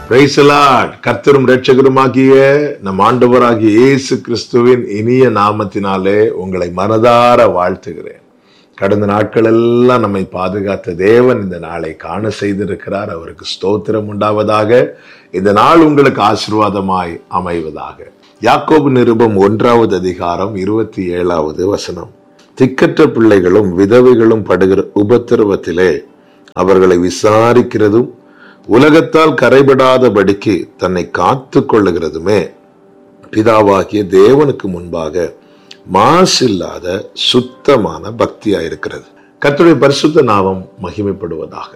Praise the Lord. கர்த்தரும் இரட்சகருமாகிய நம் ஆண்டவராகிய இயேசு கிறிஸ்துவின் இனிய நாமத்தினாலே உங்களை மனதார வாழ்த்துகிறேன் கடந்த நாட்கள் எல்லாம் நம்மை பாதுகாத்த தேவன் இந்த நாளை காண செய்திருக்கிறார் அவருக்கு ஸ்தோத்திரம் உண்டாவதாக இந்த நாள் உங்களுக்கு ஆசீர்வாதமாய் அமைவதாக யாக்கோபு நிருபம் ஒன்றாவது அதிகாரம் இருபத்தி ஏழாவது வசனம் திக்கற்ற பிள்ளைகளும் விதவைகளும் படுகிற உபத்திரவத்திலே அவர்களை விசாரிக்கிறதும் உலகத்தால் கரைபடாதபடிக்கு தன்னை காத்து கொள்ளுகிறதுமே பிதாவாகிய தேவனுக்கு முன்பாக மாசில்லாத சுத்தமான பக்தியா இருக்கிறது கர்த்தருடைய பரிசுத்த நாமம் மகிமைப்படுவதாக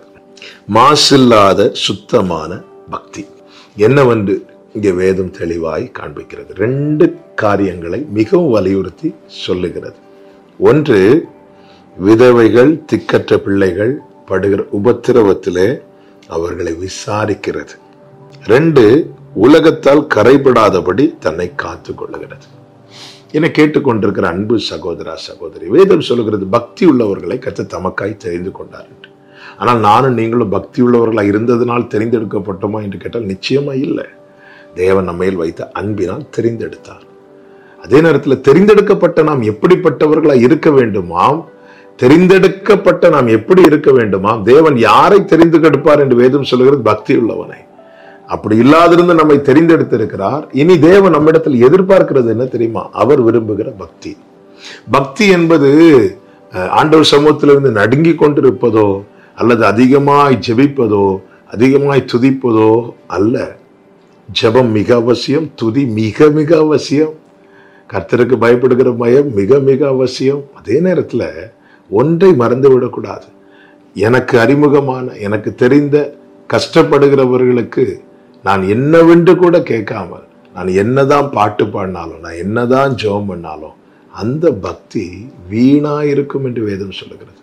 மாசில்லாத சுத்தமான பக்தி என்னவென்று இங்கே வேதம் தெளிவாய் காண்பிக்கிறது ரெண்டு காரியங்களை மிகவும் வலியுறுத்தி சொல்லுகிறது ஒன்று விதவைகள் திக்கற்ற பிள்ளைகள் படுகிற உபத்திரவத்திலே அவர்களை விசாரிக்கிறது ரெண்டு உலகத்தால் கரைபடாதபடி தன்னை காத்து கொள்ளுகிறது என கேட்டுக்கொண்டிருக்கிற அன்பு சகோதரா சகோதரி வேதம் சொல்லுகிறது பக்தி உள்ளவர்களை கத்த தமக்காய் தெரிந்து கொண்டார் என்று ஆனால் நானும் நீங்களும் பக்தி உள்ளவர்களாக இருந்ததினால் தெரிந்தெடுக்கப்பட்டோமா என்று கேட்டால் நிச்சயமா இல்லை தேவன் நம்மையில் வைத்த அன்பினால் தெரிந்தெடுத்தார் அதே நேரத்தில் தெரிந்தெடுக்கப்பட்ட நாம் எப்படிப்பட்டவர்களாய் இருக்க வேண்டுமாம் தெரிந்தெடுக்கப்பட்ட நாம் எப்படி இருக்க வேண்டுமாம் தேவன் யாரை தெரிந்து கெடுப்பார் என்று வேதம் சொல்லுகிறது பக்தி உள்ளவனை அப்படி இல்லாதிருந்து நம்மை தெரிந்தெடுத்திருக்கிறார் இனி தேவன் நம்மிடத்தில் எதிர்பார்க்கிறது என்ன தெரியுமா அவர் விரும்புகிற பக்தி பக்தி என்பது அஹ், ஆண்டவர் சமூகத்திலிருந்து நடுங்கி கொண்டிருப்பதோ அல்லது அதிகமாய் ஜெபிப்பதோ அதிகமாய் துதிப்பதோ அல்ல ஜெபம் மிக அவசியம் துதி மிக மிக அவசியம் கர்த்தருக்கு பயப்படுகிற பயம் மிக மிக அவசியம் அதே நேரத்துல ஒன்றை மறந்து விடக்கூடாது எனக்கு அறிமுகமான எனக்கு தெரிந்த கஷ்டப்படுகிறவர்களுக்கு நான் என்னவென்று கூட கேட்காமல் நான் என்னதான் பாட்டு பாடினாலும் நான் என்னதான் ஜெபம் பண்ணாலும் அந்த பக்தி வீணா இருக்கும் என்று வேதம் சொல்லுகிறது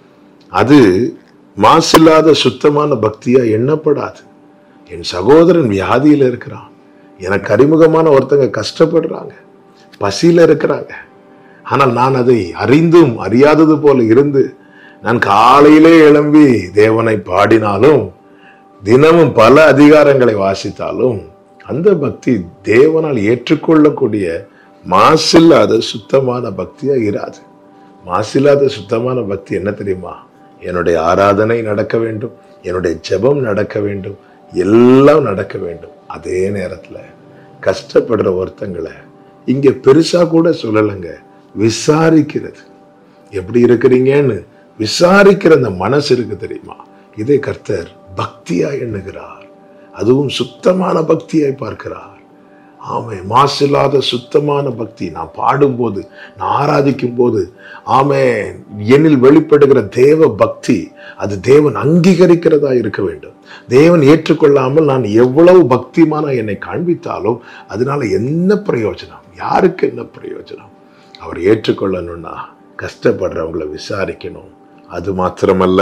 அது மாசில்லாத சுத்தமான பக்தியா எண்ணப்படாது என் சகோதரன் வியாதியில இருக்கிறான் எனக்கு அறிமுகமான ஒருத்தங்க கஷ்டப்படுறாங்க பசியில இருக்கிறாங்க ஆனால் நான் அதை அறிந்தும் அறியாதது போல இருந்து நான் காலையிலே எழும்பி தேவனை பாடினாலும் தினமும் பல அதிகாரங்களை வாசித்தாலும் அந்த பக்தி தேவனால் ஏற்றுக்கொள்ளக்கூடிய மாசில்லாத சுத்தமான பக்தியா இராது மாசில்லாத சுத்தமான பக்தி என்ன தெரியுமா என்னுடைய ஆராதனை நடக்க வேண்டும் என்னுடைய ஜெபம் நடக்க வேண்டும் எல்லாம் நடக்க வேண்டும் அதே நேரத்துல கஷ்டப்படுற ஒருத்தங்களை இங்க பெருசா கூட சொல்லலைங்க விசாரிக்கிறது எப்படி இருக்கிறீங்கன்னு விசாரிக்கிற அந்த மனசு இருக்கு தெரியுமா இதை கர்த்தர் பக்தியா எண்ணுகிறார் அதுவும் சுத்தமான பக்தியாய் பார்க்கிறார் ஆமை மாசில்லாத சுத்தமான பக்தி நான் பாடும்போது நான் ஆராதிக்கும் போது ஆமே என்னில் வெளிப்படுகிற தேவ பக்தி அது தேவன் அங்கீகரிக்கிறதா இருக்க வேண்டும் தேவன் ஏற்றுக்கொள்ளாமல் நான் எவ்வளவு பக்திமான என்னை காண்பித்தாலும் அதனால என்ன பிரயோஜனம் யாருக்கு என்ன பிரயோஜனம் அவர் ஏற்றுக்கொள்ளணும்னா கஷ்டப்படுறவங்களை விசாரிக்கணும் அது மாத்திரமல்ல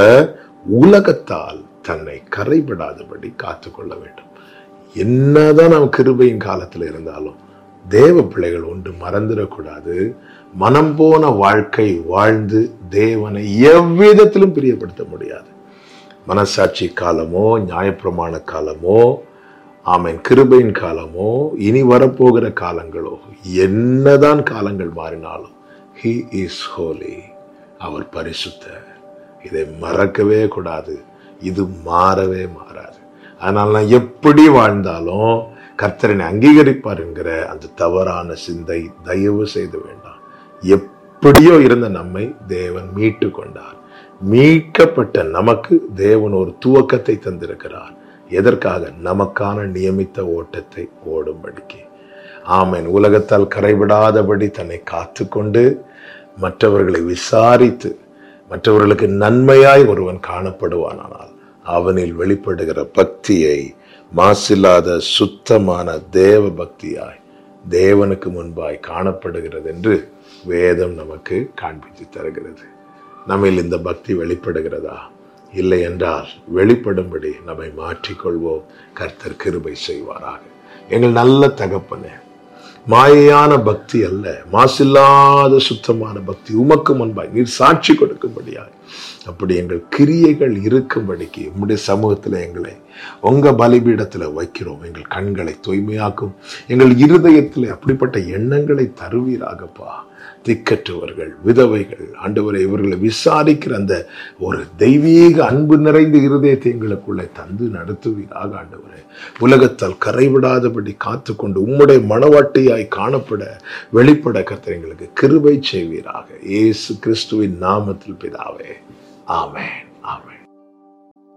உலகத்தால் தன்னை கரைபடாதபடி காத்துக்கொள்ள வேண்டும் என்னதான் நாம் கிருபையின் காலத்தில் இருந்தாலும் தேவ பிள்ளைகள் ஒன்று மறந்துடக்கூடாது மனம் போன வாழ்க்கை வாழ்ந்து தேவனை எவ்விதத்திலும் பிரியப்படுத்த முடியாது மனசாட்சி காலமோ நியாயப்பிரமாண காலமோ ஆமென் கிருபையின் காலமோ இனி வரப்போகிற காலங்களோ என்னதான் காலங்கள் மாறினாலும் ஹி இஸ் ஹோலி அவர் பரிசுத்தர் இதை மறக்கவே கூடாது இது மாறவே மாறாது அதனால் நான் எப்படி வாழ்ந்தாலும் கர்த்தரனை அங்கீகரிப்பார் என்கிற அந்த தவறான சிந்தை தயவு செய்து வேண்டாம் எப்படியோ இருந்த நம்மை தேவன் மீட்டு கொண்டார் மீட்கப்பட்ட நமக்கு தேவன் ஒரு துவக்கத்தை தந்திருக்கிறார் எதற்காக நமக்கான நியமித்த ஓட்டத்தை ஓடும்படிக்கு ஆமென் உலகத்தால் கரைவிடாதபடி தன்னை காத்துக்கொண்டு மற்றவர்களை விசாரித்து மற்றவர்களுக்கு நன்மையாய் ஒருவன் காணப்படுவானானால் அவனில் வெளிப்படுகிற பக்தியை மாசில்லாத சுத்தமான தேவ பக்தியாய் தேவனுக்கு முன்பாய் காணப்படுகிறது என்று வேதம் நமக்கு காண்பித்து தருகிறது நம்மில் இந்த பக்தி வெளிப்படுகிறதா இல்லை என்றால் வெளிப்படும்படி நம்மை மாற்றிக்கொள்வோம் கர்த்தர் கிருபை செய்வாராக எங்கள் நல்ல தகப்பனே மாயையான பக்தி அல்ல மாசில்லாத சுத்தமான பக்தி உமக்கு முன்பாய் நீர் சாட்சி கொடுக்கும்படியாய் அப்படி எங்கள் கிரியைகள் இருக்கும்படிக்கு உம்முடைய சமூகத்தில் எங்களை உங்க பலிபீடத்தில் வைக்கிறோம் எங்கள் கண்களை தூய்மையாக்கும் எங்கள் இருதயத்தில் அப்படிப்பட்ட எண்ணங்களை தருவீராகப்பா திக்கற்றவர்கள் விதவைகள் ஆண்டவரை இவர்களை விசாரிக்கிற அந்த ஒரு தெய்வீக அன்பு நிறைந்த இருதயத்தை எங்களுக்குள்ளே தந்து நடத்துவீராக ஆண்டவரே உலகத்தால் கரைவிடாதபடி காத்துக்கொண்டு உம்முடைய மனவாட்டியாய் காணப்பட வெளிப்பட கர்த்தர் எங்களுக்கு கிருபை செய்வீராக இயேசு கிறிஸ்துவின் நாமத்தில் பிதாவே ஆமென்